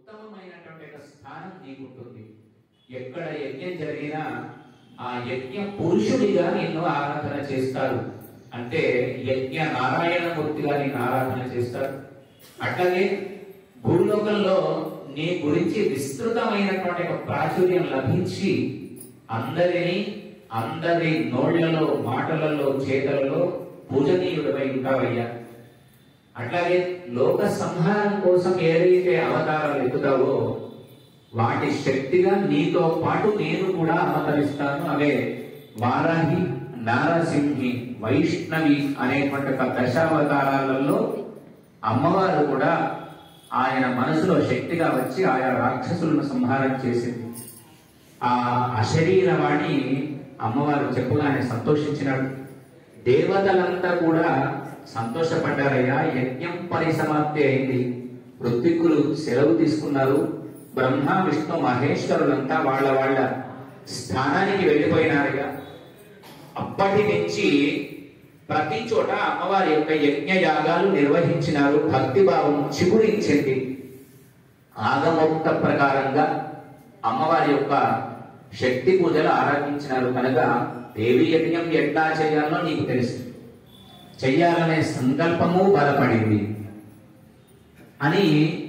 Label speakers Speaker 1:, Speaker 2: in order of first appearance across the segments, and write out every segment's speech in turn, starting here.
Speaker 1: ఉత్తమమైనటువంటి ఒక స్థానం నీకుంటుంది ఎక్కడ యజ్ఞం జరిగినా ఆ యజ్ఞ పురుషుడిగా నిన్ను ఆరాధన చేస్తారు అంటే యజ్ఞ నారాయణమూర్తిగా నిన్ను ఆరాధన చేస్తారు అట్లాగే భూలోకంలో నీ గురించి విస్తృతమైనటువంటి ఒక ప్రాచుర్యం లభించి అందరినీ అందరి నోళ్లలో మాటలలో చేతలలో పూజనీయుడమై ఉంటావయ్యా అట్లాగే లోక సంహారం కోసం ఏదైతే అవతారాలు ఎత్తుతావో వాటి శక్తిగా నీతో పాటు నేను కూడా అవతరిస్తాను అవే వారాహి నారసింహి వైష్ణవి అనేటువంటి ఒక దశావతారాలలో అమ్మవారు కూడా ఆయన మనసులో శక్తిగా వచ్చి ఆయా రాక్షసులను సంహారం చేసింది ఆ అశరీరవాణి అమ్మవారు చెప్పగానే సంతోషించినాడు దేవతలంతా కూడా సంతోషపడ్డారయ్యా యజ్ఞం పరిసమాప్తి అయింది ఋత్విక్కులు సెలవు తీసుకున్నారు బ్రహ్మ విష్ణు మహేశ్వరులంతా వాళ్ళ వాళ్ళ స్థానానికి వెళ్ళిపోయినారుగా అప్పటి నుంచి ప్రతి చోట అమ్మవారి యొక్క యజ్ఞ యాగాలు నిర్వహించినారు భక్తి భావం చిగురించింది ఆగమోక్త ప్రకారంగా అమ్మవారి యొక్క శక్తి పూజలు ఆరాధించినారు కనుక దేవి యజ్ఞం ఎట్లా చేయాలో నీకు తెలుసు చెయ్యాలనే సంకల్పము బలపడింది అని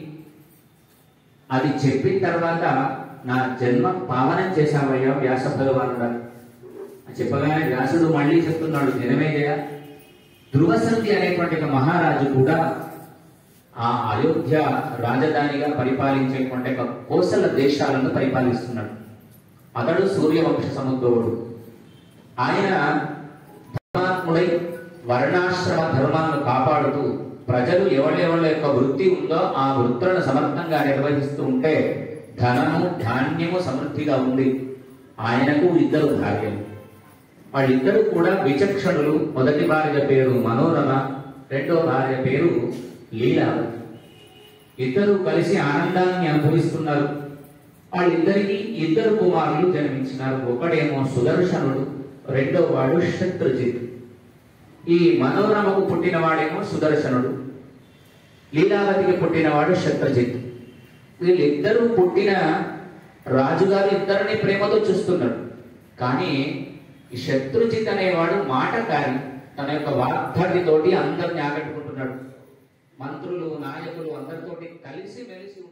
Speaker 1: అది చెప్పిన తర్వాత నా జన్మ పావనం చేశావయ్యా వ్యాస భగవానుడా అని చెప్పగానే వ్యాసుడు మళ్ళీ చెప్తున్నాడు జనమేజయ ధ్రువసంధి అనేటువంటి ఒక మహారాజు కూడా ఆ అయోధ్య రాజధానిగా పరిపాలించేటువంటి ఒక కోసల దేశాలను పరిపాలిస్తున్నాడు అతడు సూర్యవంశ సముద్రుడు ఆయన ధర్మాత్ముడై వర్ణాశ్రమ ధర్మాలను కాపాడుతూ ప్రజలు ఎవరెవరి యొక్క వృత్తి ఉందో ఆ వృత్తులను సమర్థంగా నిర్వహిస్తూ ఉంటే ధనము ధాన్యము సమృద్ధిగా ఉంది ఆయనకు ఇద్దరు భార్యలు వాళ్ళిద్దరూ కూడా విచక్షణులు మొదటి భార్య పేరు మనోరమ రెండో భార్య పేరు లీలావతి ఇద్దరు కలిసి ఆనందాన్ని అనుభవిస్తున్నారు వాళ్ళిద్దరికి ఇద్దరు కుమారులు జన్మించినారు ఒకడేమో సుదర్శనుడు రెండో వాడు శత్రుజిత్ ఈ మనోరమకు పుట్టినవాడేమో సుదర్శనుడు లీలావతికి పుట్టినవాడు శత్రుజిత్ వీళ్ళిద్దరూ పుట్టిన రాజుగారు ఇద్దరిని ప్రేమతో చూస్తున్నాడు కానీ ఈ శత్రుజిత్ అనేవాడు మాటకారి తన యొక్క వాగ్దాటితోటి అందరిని ఆకట్టుకుంటున్నాడు మంత్రులు నాయకులు అందరితోటి కలిసి మెలిసి